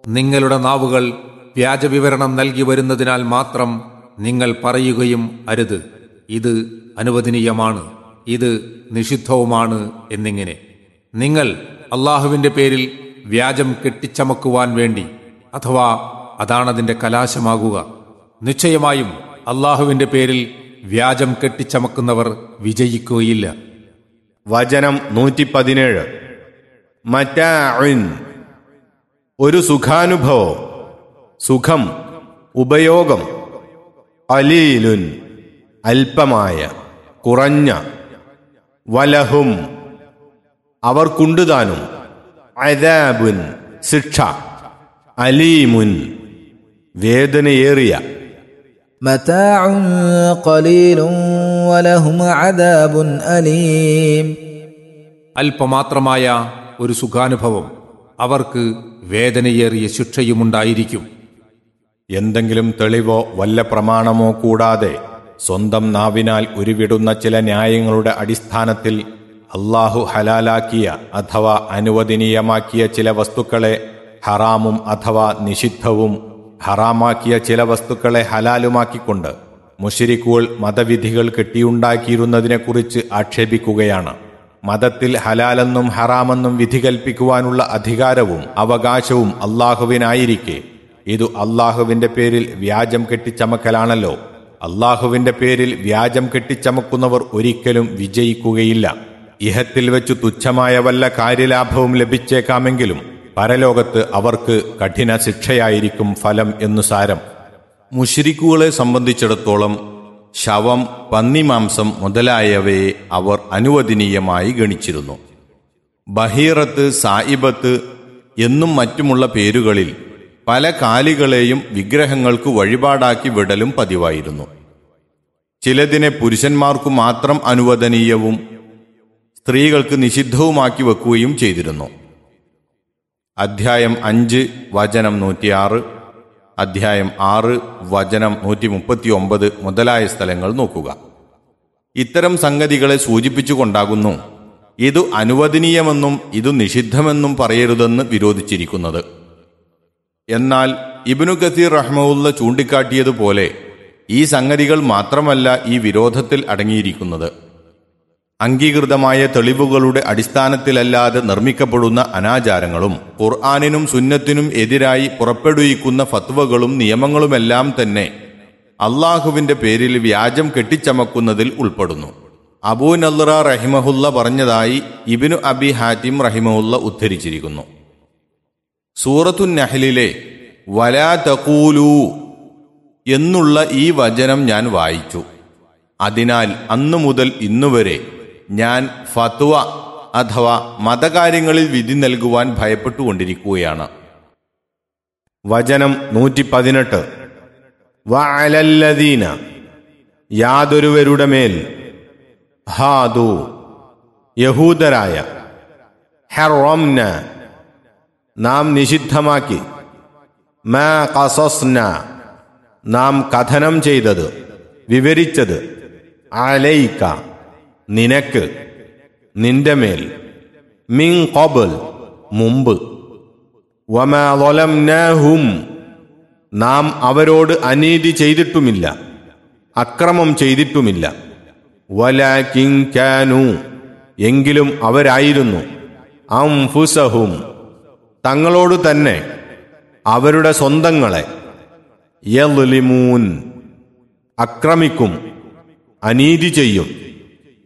നിങ്ങളുടെ നാവുകൾ വ്യാജവിവരണം നൽകി വരുന്നതിനാൽ മാത്രം നിങ്ങൾ പറയുകയും അരുത് ഇത് അനുവദനീയമാണ് ഇത് നിഷിദ്ധവുമാണ് എന്നിങ്ങനെ നിങ്ങൾ അള്ളാഹുവിന്റെ പേരിൽ വ്യാജം കെട്ടിച്ചമക്കുവാൻ വേണ്ടി അഥവാ അതാണതിന്റെ കലാശമാകുക നിശ്ചയമായും അള്ളാഹുവിന്റെ പേരിൽ വ്യാജം കെട്ടിച്ചമക്കുന്നവർ വിജയിക്കുകയില്ല വചനം നൂറ്റി പതിനേഴ് മറ്റാഉൻ ഒരു സുഖാനുഭവം സുഖം ഉപയോഗം അലീലുൻ അല്പമായ കുറഞ്ഞ വലഹും അവർക്കുണ്ടുതാനും അദാബുൻ ശിക്ഷ അലീമുൻ വേദനയേറിയ متاع قليل ولهم عذاب أليم അല്പമാത്രമായ ഒരു സുഖാനുഭവം അവർക്ക് വേദനയേറിയ ശിക്ഷയുമുണ്ടായിരിക്കും എന്തെങ്കിലും തെളിവോ വല്ല പ്രമാണമോ കൂടാതെ സ്വന്തം നാവിനാൽ ഉരുവിടുന്ന ചില ന്യായങ്ങളുടെ അടിസ്ഥാനത്തിൽ അള്ളാഹു ഹലാലാക്കിയ അഥവാ അനുവദനീയമാക്കിയ ചില വസ്തുക്കളെ ഹറാമും അഥവാ നിഷിദ്ധവും ഹറാമാക്കിയ ചില വസ്തുക്കളെ ഹലാലുമാക്കിക്കൊണ്ട് മുഷിരിക്കുകൾ മതവിധികൾ കെട്ടിയുണ്ടാക്കിയിരുന്നതിനെക്കുറിച്ച് ആക്ഷേപിക്കുകയാണ് മതത്തിൽ ഹലാലെന്നും ഹറാമെന്നും വിധി കൽപ്പിക്കുവാനുള്ള അധികാരവും അവകാശവും അള്ളാഹുവിനായിരിക്കെ ഇത് അള്ളാഹുവിന്റെ പേരിൽ വ്യാജം കെട്ടിച്ചമക്കലാണല്ലോ അള്ളാഹുവിന്റെ പേരിൽ വ്യാജം കെട്ടിച്ചമക്കുന്നവർ ഒരിക്കലും വിജയിക്കുകയില്ല ഇഹത്തിൽ വെച്ചു തുച്ഛമായ വല്ല കാര്യലാഭവും ലഭിച്ചേക്കാമെങ്കിലും പരലോകത്ത് അവർക്ക് കഠിന ശിക്ഷയായിരിക്കും ഫലം എന്നു സാരം മുഷിരിക്കുകളെ സംബന്ധിച്ചിടത്തോളം ശവം പന്നിമാംസം മുതലായവയെ അവർ അനുവദനീയമായി ഗണിച്ചിരുന്നു ബഹീറത്ത് സായിബത്ത് എന്നും മറ്റുമുള്ള പേരുകളിൽ പല കാലികളെയും വിഗ്രഹങ്ങൾക്ക് വഴിപാടാക്കി വിടലും പതിവായിരുന്നു ചിലതിനെ പുരുഷന്മാർക്കു മാത്രം അനുവദനീയവും സ്ത്രീകൾക്ക് നിഷിദ്ധവുമാക്കി വെക്കുകയും ചെയ്തിരുന്നു അധ്യായം അഞ്ച് വചനം നൂറ്റിയാറ് അധ്യായം ആറ് വചനം നൂറ്റി മുപ്പത്തി ഒമ്പത് മുതലായ സ്ഥലങ്ങൾ നോക്കുക ഇത്തരം സംഗതികളെ സൂചിപ്പിച്ചുകൊണ്ടാകുന്നു ഇത് അനുവദനീയമെന്നും ഇത് നിഷിദ്ധമെന്നും പറയരുതെന്ന് വിരോധിച്ചിരിക്കുന്നത് എന്നാൽ ഇബിനു കസീർ റഹ്മുല്ല ചൂണ്ടിക്കാട്ടിയതുപോലെ ഈ സംഗതികൾ മാത്രമല്ല ഈ വിരോധത്തിൽ അടങ്ങിയിരിക്കുന്നത് അംഗീകൃതമായ തെളിവുകളുടെ അടിസ്ഥാനത്തിലല്ലാതെ നിർമ്മിക്കപ്പെടുന്ന അനാചാരങ്ങളും ഖുർആാനിനും സുന്നത്തിനും എതിരായി പുറപ്പെടുവിക്കുന്ന ഫത്വകളും നിയമങ്ങളുമെല്ലാം തന്നെ അള്ളാഹുവിന്റെ പേരിൽ വ്യാജം കെട്ടിച്ചമക്കുന്നതിൽ ഉൾപ്പെടുന്നു അബൂ നല്ലറ റഹിമഹുല്ല പറഞ്ഞതായി ഇബിനു അബി ഹാറ്റിം റഹിമഹുല്ല ഉദ്ധരിച്ചിരിക്കുന്നു സൂറത്തു നഹലിലെ വലാ തകൂലൂ എന്നുള്ള ഈ വചനം ഞാൻ വായിച്ചു അതിനാൽ അന്നു മുതൽ ഇന്നുവരെ ഞാൻ ഫത്വ അഥവാ മതകാര്യങ്ങളിൽ വിധി നൽകുവാൻ ഭയപ്പെട്ടുകൊണ്ടിരിക്കുകയാണ് വചനം നൂറ്റി പതിനെട്ട് വഅലല്ലദീന യാതൊരുവരുടെ മേൽ ഹാദു യഹൂദരായ ഹെറോംന നാം നിഷിദ്ധമാക്കി മാ കസസ്ന നാം കഥനം ചെയ്തത് വിവരിച്ചത് അലൈക്ക നിനക്ക് നിന്റെ മേൽ മിൻ കൊബൽ മുമ്പ് വമാലംനാഹും നാം അവരോട് അനീതി ചെയ്തിട്ടുമില്ല അക്രമം ചെയ്തിട്ടുമില്ല വലാകിങ്കാനു എങ്കിലും അവരായിരുന്നു അംഫുസഹും തങ്ങളോട് തന്നെ അവരുടെ സ്വന്തങ്ങളെ യലിമൂൻ അക്രമിക്കും അനീതി ചെയ്യും